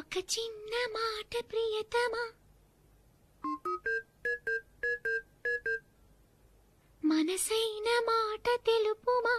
ఒక చిన్న మాట ప్రియతమా మనసైన మాట తెలుపుమా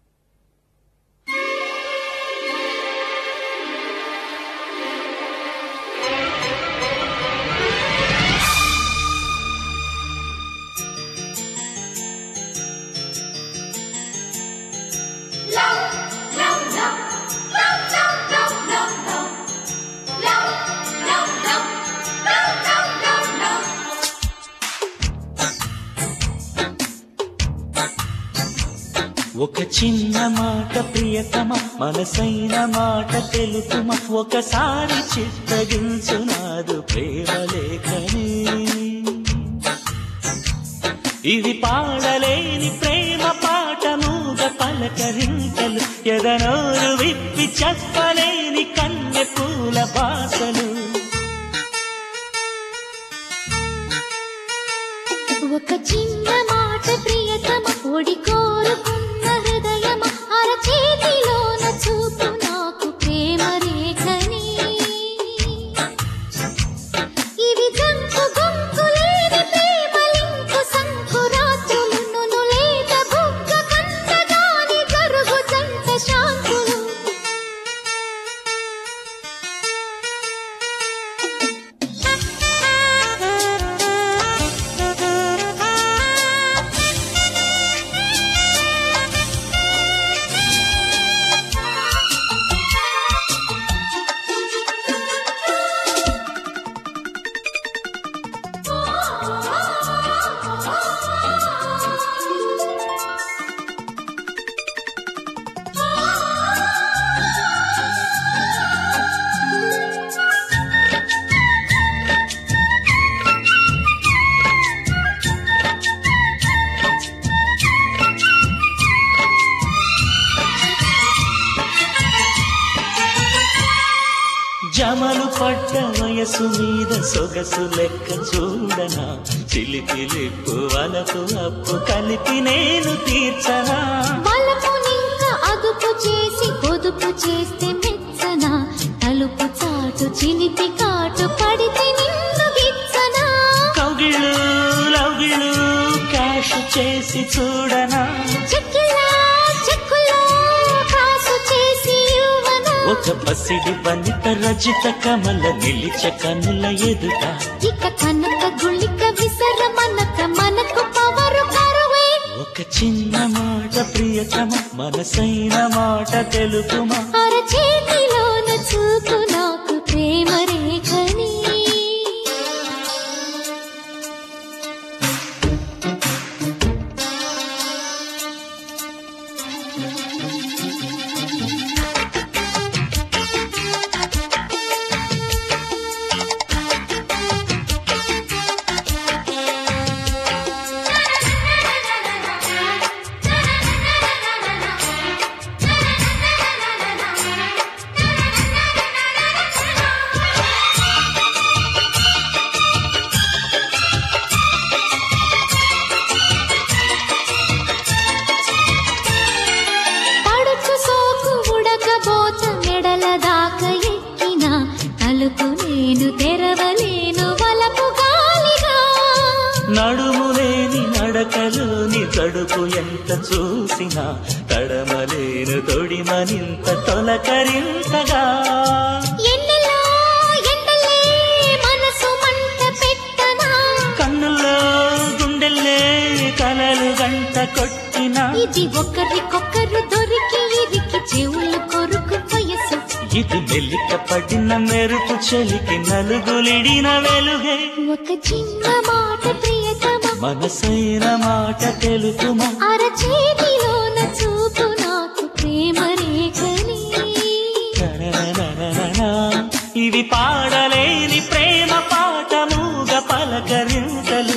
ఒక చిన్న మాట ప్రియతమ మనసైన మాట తెలుపుమ ఒకసారి చిత్తగించు నాదు ప్రేమ లేఖని ఇది పాడలేని ప్రేమ పాటముగ పలకరింతలు ఎదనోరు విప్పి చెప్పలేని కన్నె పూల బాసలు ఒక చిన్న మాట ప్రియతమ ఒడి కోరుకున్న హృదయమ అరచేతిలోన చూపు నాకు ప్రేమ రేఖని ఇవి జంకు గొంకు లేని ప్రేమలింకు సంకురాత్రులు లేత బుగ్గ కంటగాని జరుగు జంట శాంతులు జమలు పడ్డ వయసు మీద సొగసు లెక్క చూడనా చిలిపిలిప్పు వలపు అప్పు కలిపి నేను తీర్చనా వలపునింక అదుపు చేసి పొదుపు చేస్తే మెచ్చనా తలుపు చాటు చిలిపి కాటు పడితే నిన్ను గిచ్చనా కౌగిళ్ళు లౌగిళ్ళు క్యాష్ చేసి చూడనా చెక్కిలా చెక్కులా కాసు చేసి ఇవ్వనా ఒక పసిడి వనిత రజిత కమల నిలిచ కనుల ఎదుట ఇక కనక గుళిక విసర మనక మనకు పవరు కరువే ఒక చిన్న మాట ప్రియతమ మనసైన మాట తెలుపుమా అరచేతిలోన చూపు నాకు ప్రేమ రేఖని పడుచు సోకు ఉడకబోత మెడల దాకా ఎక్కిన తలుపు నేను తెరవలేను వలపు గాలిగా నడుము లేని నడకలోని తడుపు ఎంత చూసినా తడమలేను తొడిమనింత తొలకరింతగా ఎన్నెలా ఎండలే మనసు మంట పెట్టనా కన్నుల్లో గుండెల్లే కలలు గంట కొట్టినా ఇది ఒకరికొకరు దొరికి ఇరికి చెవులు కొరుకు వయసు ఇది మెల్లిక పడిన మెరుపు చెలికి నలుగులిడిన వెలుగే ఒక చిన్న మాట ప్రియతమ మనసైన మాట తెలుపుమా అరచేతిలోన చూపు నాకు ప్రేమ రేఖని ననననననన. ఇవి పాడలేని ప్రేమ పాటముగ పలకరింతలు